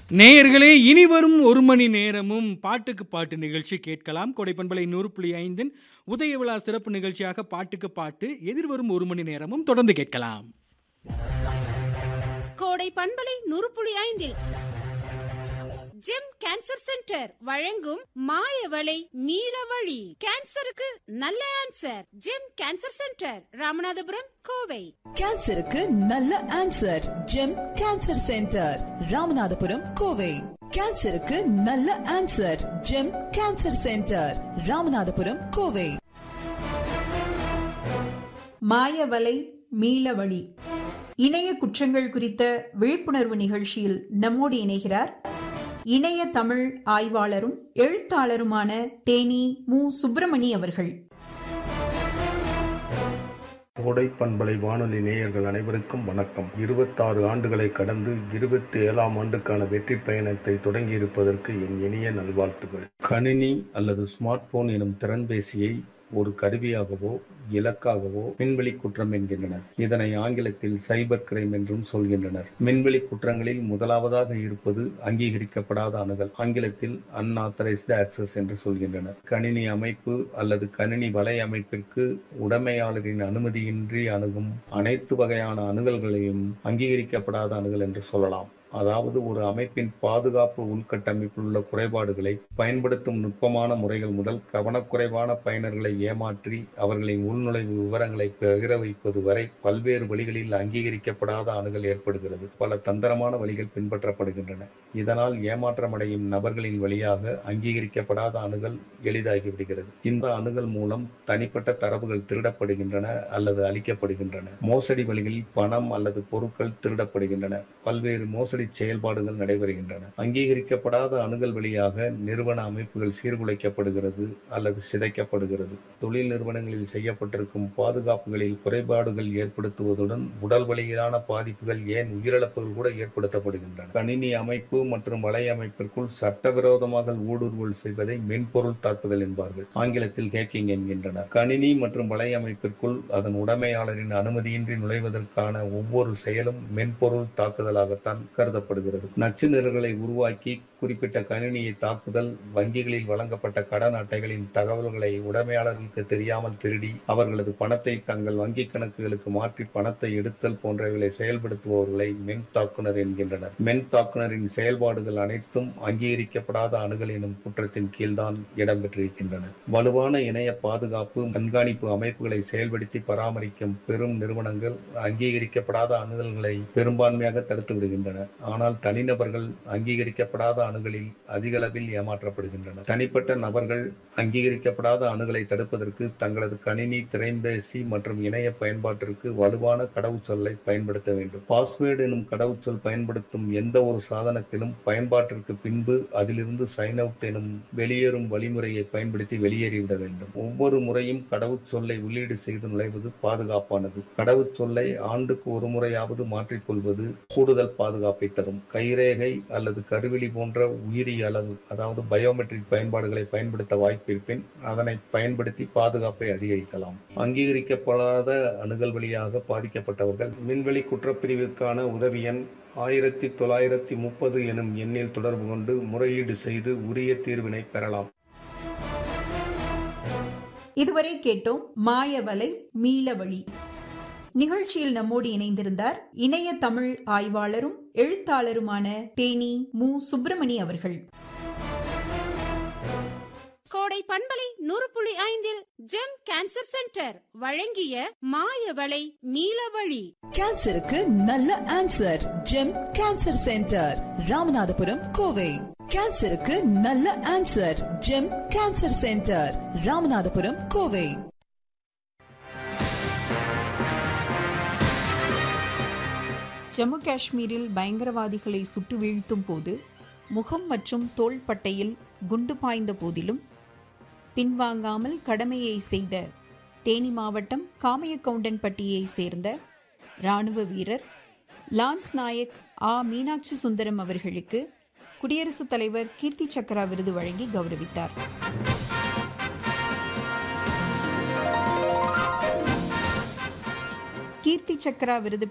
நேயர்களே இனி வரும் ஒரு மணி நேரமும் பாட்டுக்கு பாட்டு நிகழ்ச்சி கேட்கலாம் கொடைப்பண்பலை நூறு புள்ளி ஐந்தின் உதய விழா சிறப்பு நிகழ்ச்சியாக பாட்டுக்கு பாட்டு எதிர்வரும் ஒரு மணி நேரமும் தொடர்ந்து கேட்கலாம் கோடை பண்பலை நூறு புள்ளி ஐந்தில் ஜெம் கேன்சர் சென்டர் வழங்கும் மாயவளை நீலவழி கேன்சருக்கு நல்ல answer GEM cancer centre Ramanathapuram Kovai கேன்சருக்கு நல்ல answer GEM cancer centre Ramanathapuram Kovai கேன்சருக்கு நல்ல answer GEM cancer centre Ramanathapuram Kovai மாயவலை மீளவழி இணைய குற்றங்கள் குறித்த விழிப்புணர்வு நிகழ்ச்சியில் நம்மோடு இணைகிறார் இணைய தமிழ் ஆய்வாளரும் எழுத்தாளருமான தேனி மு சுப்பிரமணி அவர்கள் கோடை பண்பலை வானொலி நேயர்கள் அனைவருக்கும் வணக்கம் இருபத்தாறு ஆண்டுகளை கடந்து இருபத்தி ஏழாம் ஆண்டுக்கான வெற்றி பயணத்தை தொடங்கியிருப்பதற்கு என் இனிய நல்வாழ்த்துகள் கணினி அல்லது ஸ்மார்ட் போன் எனும் திறன்பேசியை ஒரு கருவியாகவோ இலக்காகவோ விண்வெளி குற்றம் என்கின்றனர் இதனை ஆங்கிலத்தில் சைபர் கிரைம் என்றும் சொல்கின்றனர் விண்வெளி குற்றங்களில் முதலாவதாக இருப்பது அங்கீகரிக்கப்படாத அணுகல் ஆங்கிலத்தில் அன்ஆத்தரைஸ்டு ஆக்சஸ் என்று சொல்கின்றனர் கணினி அமைப்பு அல்லது கணினி வலை அமைப்பிற்கு உடைமையாளரின் அனுமதியின்றி அணுகும் அனைத்து வகையான அணுகல்களையும் அங்கீகரிக்கப்படாத அணுகல் என்று சொல்லலாம் அதாவது ஒரு அமைப்பின் பாதுகாப்பு உள்கட்டமைப்பில் உள்ள குறைபாடுகளை பயன்படுத்தும் நுட்பமான முறைகள் முதல் கவனக்குறைவான பயனர்களை ஏமாற்றி அவர்களின் உள்நுழைவு விவரங்களை பகிர வைப்பது வரை பல்வேறு வழிகளில் அங்கீகரிக்கப்படாத அணுகல் ஏற்படுகிறது பல தந்திரமான வழிகள் பின்பற்றப்படுகின்றன இதனால் ஏமாற்றமடையும் நபர்களின் வழியாக அங்கீகரிக்கப்படாத அணுகல் எளிதாகிவிடுகிறது இந்த அணுகல் மூலம் தனிப்பட்ட தரவுகள் திருடப்படுகின்றன அல்லது அளிக்கப்படுகின்றன மோசடி வழிகளில் பணம் அல்லது பொருட்கள் திருடப்படுகின்றன பல்வேறு மோசடி செயல்பாடுகள் நடைபெறுகின்றன அங்கீகரிக்கப்படாத அணுகல் வழியாக நிறுவன அமைப்புகள் சீர்குலைக்கப்படுகிறது அல்லது சிதைக்கப்படுகிறது தொழில் நிறுவனங்களில் செய்யப்பட்டிருக்கும் பாதுகாப்புகளில் குறைபாடுகள் ஏற்படுத்துவதுடன் உடல் வழியிலான பாதிப்புகள் ஏன் உயிரிழப்புகள் கூட ஏற்படுத்தப்படுகின்றன கணினி அமைப்பு மற்றும் வலை அமைப்பிற்குள் சட்டவிரோதமாக ஊடுருவல் செய்வதை மென்பொருள் தாக்குதல் என்பார்கள் ஆங்கிலத்தில் ஹேக்கிங் என்கின்றனர் கணினி மற்றும் வலை அமைப்பிற்குள் அதன் உடைமையாளரின் அனுமதியின்றி நுழைவதற்கான ஒவ்வொரு செயலும் மென்பொருள் தாக்குதலாகத்தான் கருதப்படுகிறது நச்சு நிரல்களை உருவாக்கி குறிப்பிட்ட கணினியை தாக்குதல் வங்கிகளில் வழங்கப்பட்ட கடன் அட்டைகளின் தகவல்களை உடைமையாளர்களுக்கு தெரியாமல் திருடி அவர்களது பணத்தை தங்கள் வங்கி கணக்குகளுக்கு மாற்றி பணத்தை எடுத்தல் போன்றவைகளை செயல்படுத்துபவர்களை மென் தாக்குனர் என்கின்றனர் மென் தாக்குனரின் செயல்பாடுகள் அனைத்தும் அங்கீகரிக்கப்படாத அணுகல் எனும் குற்றத்தின் கீழ்தான் இடம்பெற்றிருக்கின்றன வலுவான இணைய பாதுகாப்பு கண்காணிப்பு அமைப்புகளை செயல்படுத்தி பராமரிக்கும் பெரும் நிறுவனங்கள் அங்கீகரிக்கப்படாத அணுகல்களை பெரும்பான்மையாக தடுத்து விடுகின்றன ஆனால் தனிநபர்கள் அங்கீகரிக்கப்படாத அணுகலில் அதிகளவில் ஏமாற்றப்படுகின்றனர் தனிப்பட்ட நபர்கள் அங்கீகரிக்கப்படாத அணுகலை தடுப்பதற்கு தங்களது கணினி திரைம்பேசி மற்றும் இணைய பயன்பாட்டிற்கு வலுவான கடவுச்சொல்லை பயன்படுத்த வேண்டும் பாஸ்வேர்டு எனும் கடவுச்சொல் பயன்படுத்தும் எந்த ஒரு சாதனத்திலும் பயன்பாட்டிற்கு பின்பு அதிலிருந்து சைன் அவுட் எனும் வெளியேறும் வழிமுறையை பயன்படுத்தி வெளியேறிவிட வேண்டும் ஒவ்வொரு முறையும் கடவுச்சொல்லை உள்ளீடு செய்து நுழைவது பாதுகாப்பானது கடவுச்சொல்லை ஆண்டுக்கு ஒரு முறையாவது மாற்றிக்கொள்வது கூடுதல் பாதுகாப்பை தரும் கைரேகை அல்லது கருவிழி போன்ற உயிரி அளவு அதாவது பயோமெட்ரிக் பயன்பாடுகளை பயன்படுத்த வாய்ப்பிருப்பின் அதனை பயன்படுத்தி பாதுகாப்பை அதிகரிக்கலாம் அங்கீகரிக்கப்படாத அணுகல் வழியாக பாதிக்கப்பட்டவர்கள் விண்வெளி குற்றப்பிரிவிற்கான உதவி எண் ஆயிரத்தி தொள்ளாயிரத்தி முப்பது எனும் எண்ணில் தொடர்பு கொண்டு முறையீடு செய்து உரிய தீர்வினை பெறலாம் இதுவரை கேட்டோம் மாயவலை மீளவழி நிகழ்ச்சியில் நம்மோடு இணைந்திருந்தார் இணைய தமிழ் ஆய்வாளரும் எழுத்தாளருமான தேனி மு சுப்பிரமணி அவர்கள் கோடை பண்பலை நூறு புள்ளி ஐந்தில் ஜெம் கேன்சர் சென்டர் வழங்கிய மாயவளை நீலவழி கேன்சருக்கு நல்ல answer GEM cancer centre Ramanathapuram Kovai கேன்சருக்கு நல்ல answer GEM cancer centre Ramanathapuram Kovai Jammu காஷ்மீரில் பயங்கரவாதிகளை சுட்டு வீழ்த்தும் போது முகம் மற்றும் தோள்பட்டையில் குண்டு பாய்ந்த போதிலும் பின்வாங்காமல் கடமையை செய்த தேனி மாவட்டம் காமையக்கவுண்டன்பட்டியை சேர்ந்த இராணுவ வீரர் லான்ஸ் நாயக் ஆ மீனாட்சி சுந்தரம் அவர்களுக்கு குடியரசுத் தலைவர் கீர்த்தி சக்ரா விருது வழங்கி கௌரவித்தார் கீர்த்தி சக்ரா விருது